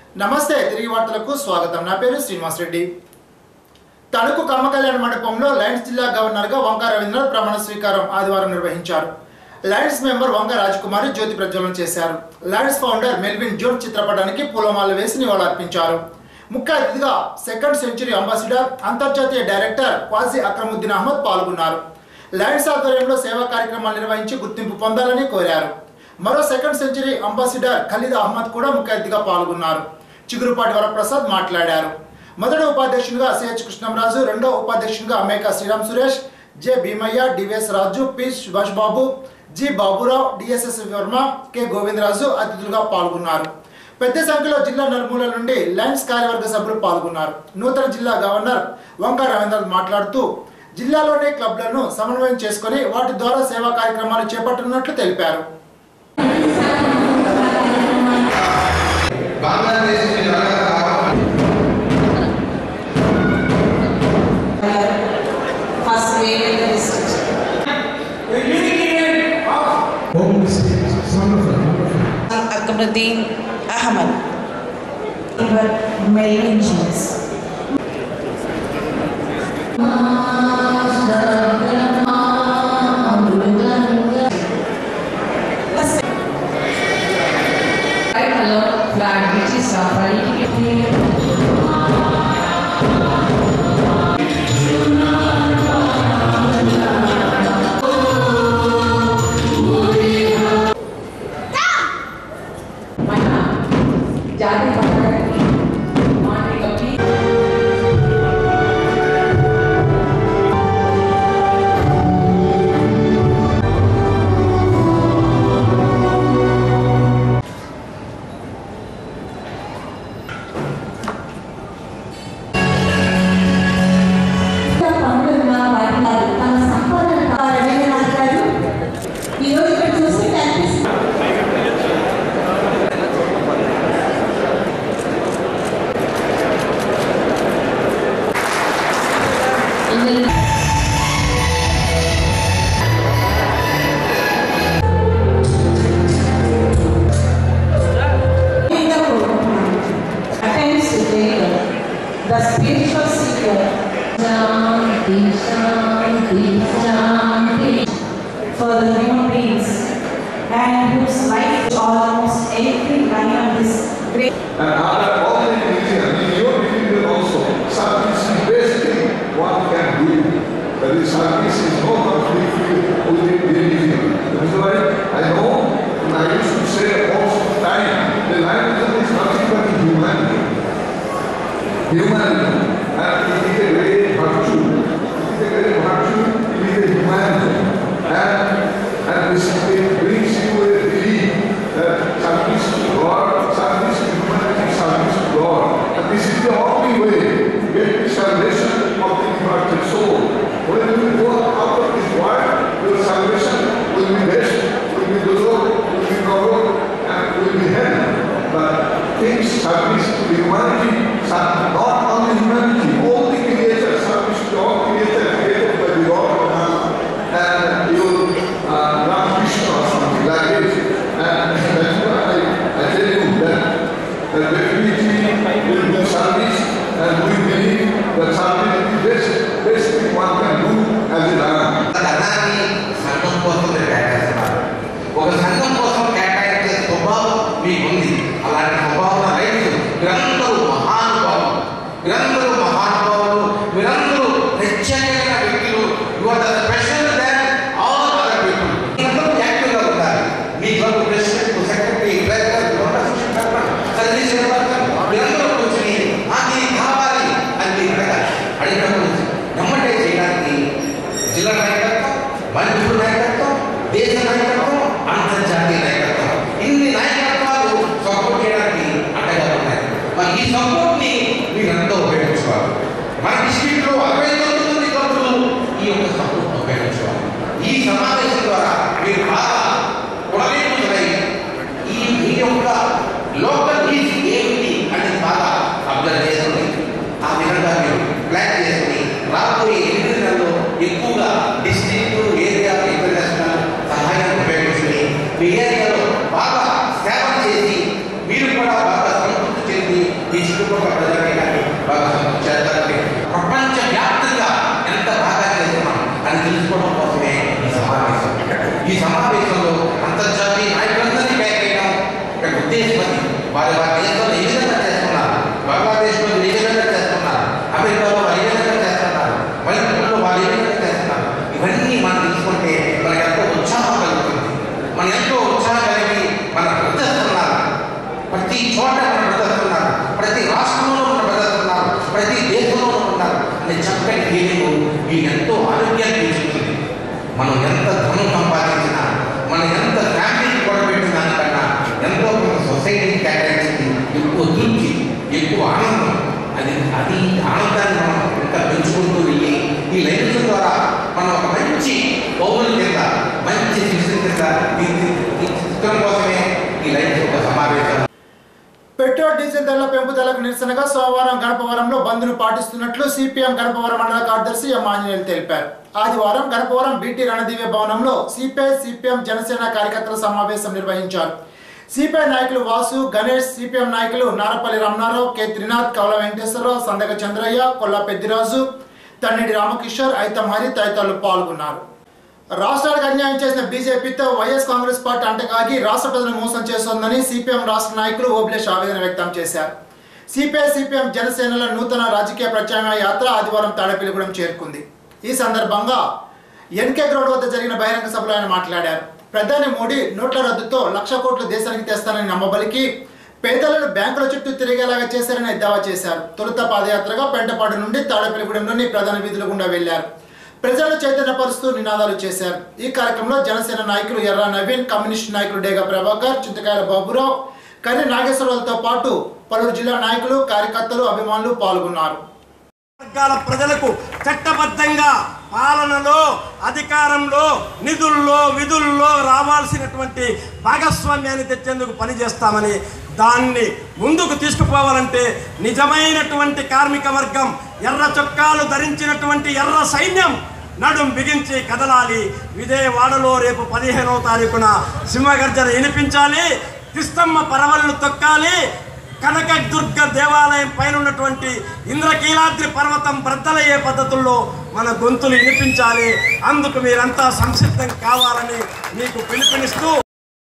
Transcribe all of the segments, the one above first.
నమస్తే తిరిగి వార్తలకు స్వాగతం నా పేరు శ్రీనివాస్ రెడ్డి తణుకు కమ్మకళ్యాణ మండపంలో లయన్స్ జిల్లా గవర్నర్గా వంక రవీంద్రనాథ్ ప్రమాణ స్వీకారం ఆదివారం నిర్వహించారు లయన్స్ మెంబర్ వంక రాజకుమారి జ్యోతి ప్రజ్వలన చేశారు లయన్స్ ఫౌండర్ మెల్విన్ జోన్ చిత్రపటానికి పూలమాల వేసి నివాళులర్పించారు ముఖ్య అతిథిగా సెకండ్ సెంచరీ అంబాసిడర్ అంతర్జాతీయ డైరెక్టర్ క్వాజీ అక్రముద్దీన్ అహ్మద్ పాల్గొన్నారు లయన్స్ ఆధ్వర్యంలో సేవా కార్యక్రమాలు నిర్వహించి గుర్తింపు పొందాలని కోరారు మరో second century ambassador Khalid Ahmed కూడా ముఖ్య అతిథిగా పాల్గొన్నారు చిగురుపాటి వరప్రసాద్ మాట్లాడారు మొదటి ఉపాధ్యక్షునిగా సిహెచ్ కృష్ణంరాజు రెండో ఉపాధ్యక్షునిగా Meka Sriram Suresh J Bheemaiah DVS Raju P Subhash Babu G Baburao DSS Varma K Govindaraju అతిథులుగా పాల్గొన్నారు పెద్ద సంఖ్యలో జిల్లా నలుమూలల నుండి లయన్స్ కార్యవర్గ సభ్యులు పాల్గొన్నారు నూతన జిల్లా గవర్నర్ వంక రవీంద్రనాథ్ మాట్లాడుతూ జిల్లాలోని క్లబ్లను సమన్వయం చేసుకొని వాటి ద్వారా సేవా కార్యక్రమాలు చేపట్టనున్నట్లు తెలిపారు బంగ్లాదేశ్ में लगातार first wave in the district. Home Ministry, wonderful, wonderful. Akbaruddin Ahmad. Melvin James. white color flag which is suffering. మన జాతి పండుగకి మానవికకి పనులున్న వాటి వారు తమ సంపదను రవీంద్రనాథ్ గారు ఈరోజు ఇక్కడ చూస్తే కనిపిస్తుంది Attempts to take the spiritual seeker Shanti, Shanti, Shanti. for the human beings and whose life almost every line of this great and after all the religion, in your religion also, service is the best thing one can do. That is, service is no conflict with religion. That is why I know, and I used to say most of the time, the religion is nothing but humanity. Humanity. And it is a great virtue. It is a great virtue, it is a humanity. And, and this it brings you a belief that service to God, service to humanity, service to God. And this is the only way to get the salvation of the immortal soul. When you go out of this world, your salvation will be best, will be good, will be covered, and will be hell. But things service to humanity, ser- not only humanity, all the creatures, service to all creatures created by the God and you will uh, not Krishna or something like this. And that's why I, I tell you that, that definitely will do service and we believe that service is best, best thing one can do as a man. ధనాన్ని సంఘం కోసం మీరు కేటాయిస్తున్నారు ఒక సంఘం కోసం కేటాయించే స్వభావం మీకుంది అలాంటి స్వభావం రైతు మీరందరూ మహానుభావులు మీరందరూ మహానుభావులు మీరందరూ ప్రత్యేకమైన వ్యక్తులు you are the special than all other people మీరందరూ యాక్టివ్గా ఉండాలి మీ club president secretary treasurer service మీరందరూ కూర్చుని నాకు ఇది కావాలి అని మీరు అడగాలి అడిగినప్పుడు నమ్మటే చేయడానికి జిల్లా నాయకత్వం మంత్రుల నాయకత్వం దేశ నాయకత్వం అంతర్జాతీయ నాయకత్వం ఇన్ని నాయకత్వాలు సపోర్ట్ చేయడానికి అండగా ఉన్నాయి మరి ఈ సపోర్ట్ ని మీరంతా ఉపయోగించుకోవాలి మన డిస్ట్రిక్ట్ లో అరవై తొమ్మిది మంది క్లబ్లు ఈ యొక్క సపోర్ట్ ఉపయోగించుకోవాలి ఈ సమావేశం ద్వారా మీరు బాగా ఉడలేములై ఈ మీ యొక్క లోకల్ నీడ్స్ ఏమిటి అనేది బాగా అబ్జర్వ్ చేసుకుని ఆ విధంగా మీరు ప్లాన్ చేసుకుని రాబోయే ఎనిమిది నెలల్లో ఎక్కువగా డిస్ట్రిక్ట్ ఏరియా ఇంటర్నేషనల్ సహాయం ఉపయోగించుకుని మీ ఏరియాలో బాగా సేవ చేసి మీరు కూడా బాగా సంతృప్తి చెంది వారి వారి దేశంలో ఏ విధంగా చేస్తున్నారు బంగ్లాదేశ్లో ఏ విధంగా చేస్తున్నారు అమెరికాలో వారు ఏ విధంగా చేస్తున్నారు మలయాళంలో వారు ఏ విధంగా చేస్తున్నారు ఇవన్నీ మనం తీసుకుంటే మనకు ఎంతో ఉత్సాహం కలుగుతుంది మనం ఎంతో ఉత్సాహం కలిగి మన బ్రతుకుతున్నారు ప్రతి చోట మన బ్రతుకుతున్నారు ప్రతి రాష్ట్రంలో మన బ్రతుకుతున్నారు ప్రతి దేశంలో ఉన్నారు అనే చక్కటి ఫీలింగ్ మీకు ఎంతో ఆరోగ్యాన్ని పెంచుతుంది మనం ఎంత ధనం సంపాదించినా మనం ఎంత ఫ్యామిలీకి కూడబెట్టిన దానికన్నా ఎంతో కొంత సొసైటీకి కేటాయించింది ఎక్కువ తృప్తి ఎక్కువ ఆనందం అది అది ఆనందాన్ని మనం ఇంకా పెంచుకుంటూ వెళ్ళి ఈ లైన్స్ ద్వారా మనం ఒక మంచి పౌరుల కింద మంచి శిక్షణ కింద ఈ- ఈ చిత్రం కోసమే ఈ లైన్స్ ఒక సమావేశం పెట్రోల్ డీజిల్ ధరల పెంపుదలకు నిరసనగా సోమవారం గణపవరంలో బంద్ను పాటిస్తున్నట్లు సిపిఎం గణపవరం మండల కార్యదర్శి ఎం ఆంజనేయులు తెలిపారు ఆదివారం గణపవరం బీటీ రణదివ్య భవనంలో సిపిఐ సిపిఎం జనసేన కార్యకర్తల సమావేశం నిర్వహించారు సిపిఐ నాయకులు వాసు గణేష్ సిపిఎం నాయకులు నారపల్లి రమణారావు కె త్రినాథ్ కవల వెంకటేశ్వరరావు సందక చంద్రయ్య కొల్లా పెద్దిరాజు తన్నిడి రామకిషోర్ ఐతం హరి తదితరులు పాల్గొన్నారు రాష్ట్రానికి అన్యాయం చేసిన బీజేపీతో వైఎస్ కాంగ్రెస్ పార్టీ అంటకాగి రాష్ట్ర ప్రజలను మోసం చేస్తోందని సిపిఎం రాష్ట్ర నాయకులు ఓబులేష్ ఆవేదన వ్యక్తం చేశారు సిపిఐ సిపిఎం జనసేనల నూతన రాజకీయ ప్రత్యామ్నాయ యాత్ర ఆదివారం తాడేపల్లిగూడెం చేరుకుంది ఈ సందర్భంగా ఎన్కే గ్రౌండ్ వద్ద జరిగిన బహిరంగ సభలో ఆయన మాట్లాడారు ప్రధాని మోడీ నోట్ల రద్దుతో లక్ష కోట్లు దేశానికి తెస్తానని నమ్మబలికి పేదలను బ్యాంకుల చుట్టూ తిరిగేలాగా చేశారని ఎద్దావా చేశారు తొలుత పాదయాత్రగా పెంటపాడు నుండి తాడేపల్లిగూడెంలోని ప్రధాన వీధుల గుండా వెళ్లారు ప్రజలను చైతన్యపరుస్తూ నినాదాలు చేశారు ఈ కార్యక్రమంలో జనసేన నాయకులు ఎర్రా నవీన్ కమ్యూనిస్ట్ నాయకులు డేగ ప్రభాకర్ చింతకాయల బాబురావు కర్రి నాగేశ్వరరావులతో పాటు పలువురు జిల్లా నాయకులు కార్యకర్తలు అభిమానులు పాల్గొన్నారు వర్గాల ప్రజలకు చట్టబద్ధంగా పాలనలో అధికారంలో నిధుల్లో విధుల్లో రావాల్సినటువంటి భాగస్వామ్యాన్ని తెచ్చేందుకు పనిచేస్తామని దాన్ని ముందుకు తీసుకుపోవాలంటే నిజమైనటువంటి కార్మిక వర్గం ఎర్ర చొక్కాలు ధరించినటువంటి ఎర్ర సైన్యం నడుం బిగించి కదలాలి విజయవాడలో రేపు పదిహేనవ తారీఖున సింహగర్జన వినిపించాలి క్రిస్తమ్మ పరవళ్ళు తొక్కాలి కనకదుర్గ దేవాలయం పైన ఉన్నటువంటి ఇంద్రకీలాద్రి పర్వతం బ్రద్దలయ్యే పద్ధతుల్లో మన గొంతులు వినిపించాలి అందుకు మీరంతా సంసిద్ధం కావాలని మీకు పిలుపునిస్తూ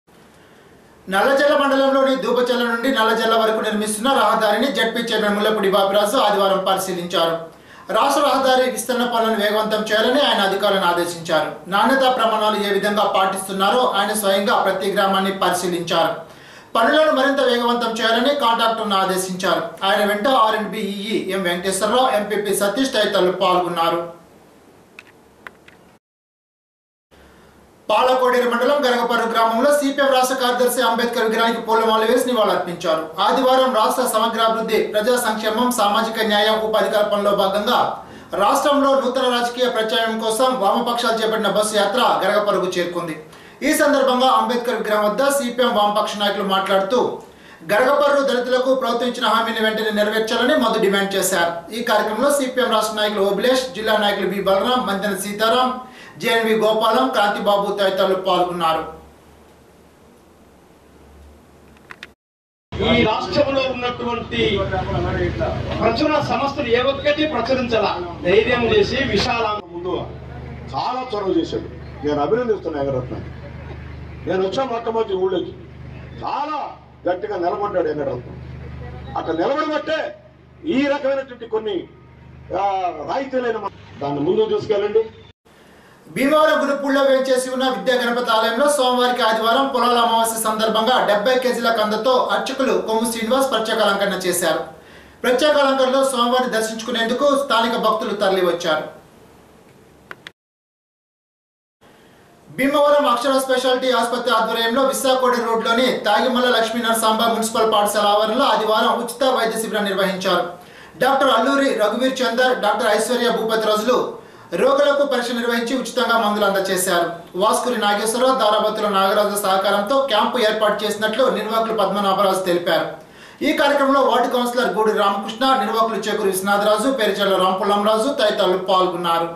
నల్లజల్ల మండలంలోని దూపచల్ల నుండి నల్లజల్ల వరకు నిర్మిస్తున్న రహదారిని జడ్పీ చైర్మన్ ముల్లపూడి బాపిరాజు ఆదివారం పరిశీలించారు రాష్ట్ర రహదారి విస్తరణ పనులను వేగవంతం చేయాలని ఆయన అధికారులను ఆదేశించారు నాణ్యతా ప్రమాణాలు ఏ విధంగా పాటిస్తున్నారో ఆయన స్వయంగా ప్రతి గ్రామాన్ని పరిశీలించారు పనులను మరింత వేగవంతం చేయాలని కాంట్రాక్టర్ను ఆదేశించారు ఆయన వెంట R and BEE M Venkateswararao MPP Satish తదితరులు పాల్గొన్నారు పాలకోడేరు మండలం గరగపర్రు గ్రామంలో సిపిఎం రాష్ట్ర కార్యదర్శి అంబేద్కర్ విగ్రహానికి పూలమాల వేసి నివాళులర్పించారు ఆదివారం రాష్ట్ర సమగ్రాభివృద్ధి ప్రజా సంక్షేమం సామాజిక న్యాయం ఉపాధి కల్పనలో భాగంగా రాష్ట్రంలో నూతన రాజకీయ ప్రచారం కోసం వామపక్షాలు చేపట్టిన బస్సు యాత్ర గరగపరుగు చేరుకుంది ఈ సందర్భంగా అంబేద్కర్ విగ్రహం వద్ద సిపిఎం వామపక్ష నాయకులు మాట్లాడుతూ గరగపర్రు దళితులకు ప్రభుత్వం ఇచ్చిన హామీని వెంటనే నెరవేర్చాలని మద్దతు డిమాండ్ చేశారు ఈ కార్యక్రమంలో సిపిఎం రాష్ట్ర నాయకులు ఓబిలేష్ జిల్లా నాయకులు బి బలరాం మంతెన సీతారాం జేఎన్వి గోపాలం క్రాంతిబాబు తదితరులు పాల్గొన్నారు ఈ రాష్ట్రంలో ఉన్నటువంటి ప్రచురణ సంస్థలు ఏ ఒక్కటి ప్రచురించాల ధైర్యం చేసి విశాల ముందు చాలా చొరవ చేశాడు నేను అభినందిస్తున్నా వెంకటరత్న నేను వచ్చాను మొట్టమొదటి ఊళ్ళోకి చాలా గట్టిగా నిలబడ్డాడు వెంకటరత్నం అక్కడ నిలబడబట్టే ఈ రకమైనటువంటి కొన్ని ఆ, రాయితీలైన మ- దాన్ని ముందుకు తీసుకెళ్ళండి భీమవరం గురుపూడిలో వేంచేసి ఉన్న విద్యా గణపతి ఆలయంలో సోమవారికి ఆదివారం పొలాల అమావాస్య సందర్భంగా డెబ్బై కేజీల కందతో అర్చకులు కొమ్ము శ్రీనివాస్ ప్రత్యేక అలంకరణ చేశారు ప్రత్యేక అలంకరణలో సోమవారిని దర్శించుకునేందుకు స్థానిక భక్తులు తరలివచ్చారు భీమవరం అక్షర స్పెషాలిటీ ఆసుపత్రి ఆధ్వర్యంలో విశాఖోడి రోడ్లోని తాగిమల్ల లక్ష్మీ నరసాంబ మున్సిపల్ పాఠశాల ఆవరణలో ఆదివారం ఉచిత వైద్య శిబిరం నిర్వహించారు డాక్టర్ అల్లూరి రఘువీర్ చందర్ డాక్టర్ ఐశ్వర్య భూపతి రోజులు రోగులకు పరీక్ష నిర్వహించి ఉచితంగా మందులు అందజేశారు వాస్కురి నాగేశ్వరరావు దారాబత్తుల నాగరాజు సహకారంతో క్యాంపు ఏర్పాటు చేసినట్లు నిర్వాహకులు పద్మనాభరాజు తెలిపారు ఈ కార్యక్రమంలో వార్డు కౌన్సిలర్ గూడి రామకృష్ణ నిర్వాహకులు చేకూరి విశ్వనాథరాజు పేరుచెల్ల రాంపుల్లంరాజు తదితరులు పాల్గొన్నారు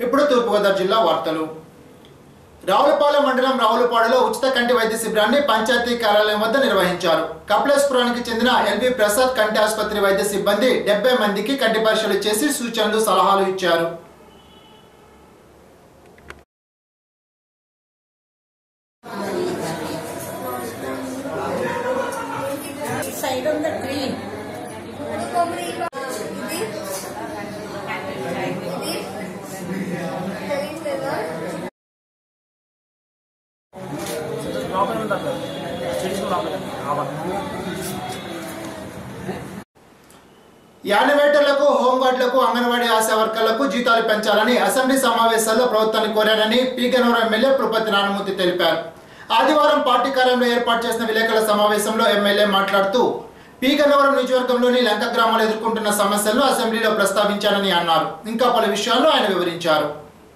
ఇప్పుడు తూర్పుగోదావరి జిల్లా వార్తలు రావులపాలెం మండలం రావులపాడులో ఉచిత కంటి వైద్య శిబిరాన్ని పంచాయతీ కార్యాలయం వద్ద నిర్వహించారు కపిలేశ్వరానికి చెందిన ఎల్వి ప్రసాద్ కంటి ఆసుపత్రి వైద్య సిబ్బంది డెబ్బై మందికి కంటి పరీక్షలు చేసి సూచనలు సలహాలు ఇచ్చారు సైడ్ ఉంది గ్రీన్ యానిమేటర్లకు హోంగార్డులకు అంగన్వాడీ ఆశా వర్కర్లకు జీతాలు పెంచాలని అసెంబ్లీ సమావేశాల్లో ప్రభుత్వాన్ని కోరారని పీగనవరం ఎమ్మెల్యే పురపతి నారాయణమూర్తి తెలిపారు ఆదివారం పార్టీ కార్యాలయంలో ఏర్పాటు చేసిన విలేకరుల సమావేశంలో ఎమ్మెల్యే మాట్లాడుతూ పీగనవరం నియోజకవర్గంలోని లంక గ్రామాలు ఎదుర్కొంటున్న సమస్యలను అసెంబ్లీలో ప్రస్తావించానని అన్నారు ఇంకా పలు విషయాల్లో ఆయన వివరించారు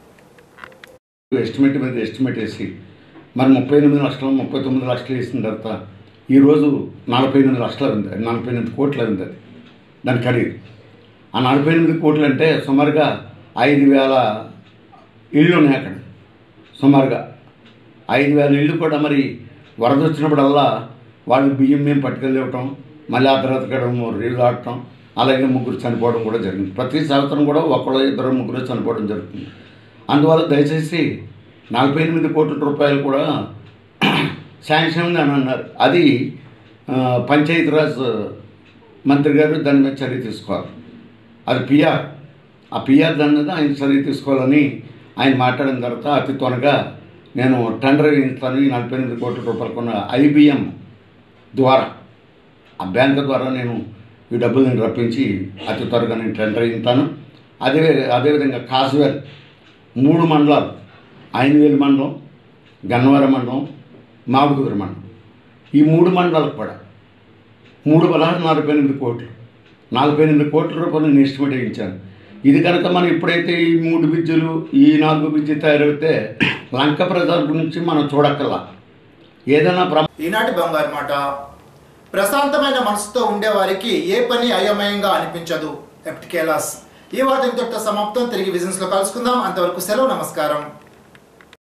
ఎస్టిమేట్ మీద ఎస్టిమేట్ వేసి మరి ముప్పై ఎనిమిది లక్షలు ముప్పై తొమ్మిది లక్షలు వేసిన తర్వాత ఈరోజు నలభై ఎనిమిది లక్షలు ఉంది అది నలభై ఎనిమిది కోట్లు ఉంది అది దాని ఖరీదు ఆ నలభై ఎనిమిది కోట్లు అంటే సుమారుగా ఐదు వేల ఇళ్ళు ఉన్నాయి అక్కడ సుమారుగా ఐదు వేల ఇళ్ళు కూడా మరి వరద వచ్చినప్పుడల్లా వాళ్ళు బియ్యం మేము పట్టుకెళ్ళివ్వటం మళ్ళీ ఆ తర్వాత ఇక్కడ రీలు ఆడటం అలాగే ముగ్గురు చనిపోవడం కూడా జరిగింది ప్రతి సంవత్సరం కూడా ఒకళ్ళు ఇద్దరు ముగ్గురు చనిపోవడం జరుగుతుంది అందువల్ల దయచేసి నలభై ఎనిమిది కోట్ల రూపాయలు కూడా శాంక్షన్ ఉంది అని అన్నారు అది ఆ, పంచాయతీరాజ్ మంత్రి గారు దాని మీద చర్య తీసుకోవాలి అది పిఆర్ ఆ పిఆర్ దాని మీద ఆయన చర్య తీసుకోవాలని ఆయన మాట్లాడిన తర్వాత అతి త్వరగా నేను టెండర్ వేయిస్తాను ఈ నలభై ఎనిమిది కోట్ల రూపాయలు కొన్న ఐబిఎం ద్వారా ఆ బ్యాంక్ ద్వారా నేను ఈ డబ్బులు నేను రప్పించి అతి త్వరగా నేను టెండర్ వేయిస్తాను అదే అదేవిధంగా కాసువేల్ మూడు మండలాలు ఐనవేలు మండలం గన్నవరం మండలం మామిడికుదురు మండలం ఈ మూడు మండలాలకు కూడా మూడు పదహారు నలభై ఎనిమిది కోట్లు నలభై ఎనిమిది కోట్ల రూపాయలు నేను ఎస్టిమేట్ వేయించాను ఇది కనుక మనం ఎప్పుడైతే ఈ మూడు బిజ్జులు ఈ నాలుగు బిజ్జు తయారైతే లంక ప్రజల గురించి మనం చూడక్కల్లా ఏదైనా ప్ర ఈనాటి బంగారు మాట ప్రశాంతమైన మనసుతో ఉండేవారికి ఏ పని అయోమయంగా అనిపించదు ఎప్టికేలాస్ ఈ వార్త ఇంతటితో సమాప్తం తిరిగి విజన్స్ లో కలుసుకుందాం అంతవరకు సెలవు నమస్కారం